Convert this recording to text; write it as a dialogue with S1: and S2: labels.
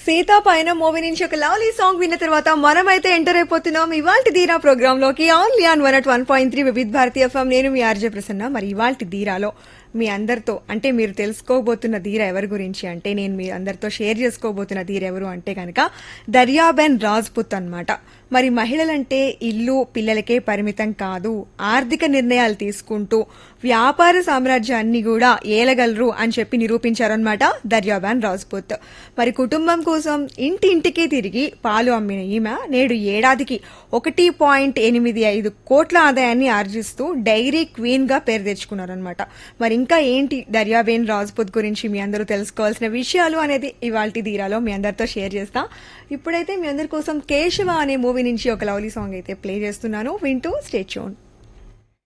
S1: సీతా పైన మూవీ నుంచి ఒక లవ్లీ సాంగ్ విన్న తర్వాత మనమైతే ఎంటర్ అయిపోతున్నాం ఇవాల్టి ధీరా ప్రోగ్రామ్ లోకి only on one at one point three Vividh Bharati FM నేను మీ ఆర్జే ప్రసన్న మరి ఇవాల్టి ధీరాలో మీ అందరితో అంటే మీరు తెలుసుకోబోతున్న ధీర ఎవరి గురించి అంటే నేను మీ అందరితో షేర్ చేసుకోబోతున్న ధీర ఎవరు అంటే కనుక దర్యాబెన్ రాజ్పుత్ అన్నమాట మరి మహిళలంటే ఇల్లు పిల్లలకే పరిమితం కాదు ఆర్థిక నిర్ణయాలు తీసుకుంటూ వ్యాపార సామ్రాజ్యాన్ని కూడా ఏలగలరు అని చెప్పి నిరూపించారనమాట దర్యాబాన్ రాజ్పుత్ మరి కుటుంబం కోసం ఇంటింటికి తిరిగి పాలు అమ్మిన ఈమె నేడు ఏడాదికి ఒకటి పాయింట్ ఎనిమిది ఐదు కోట్ల ఆదాయాన్ని ఆర్జిస్తూ డైరీ క్వీన్ గా పేరు తెచ్చుకున్నారనమాట మరి ఇంకా ఏంటి దర్యాబేన్ రాజ్పుత్ గురించి మీ అందరూ తెలుసుకోవాల్సిన విషయాలు అనేది ఇవాళ ధీరాలో మీ అందరితో షేర్ చేస్తా ఇప్పుడైతే మీ అందరి కోసం కేశవ అనే మూవీ నుంచి ఒక లవ్లీ సాంగ్ అయితే ప్లే చేస్తున్నాను వింటూ స్టే ట్యూన్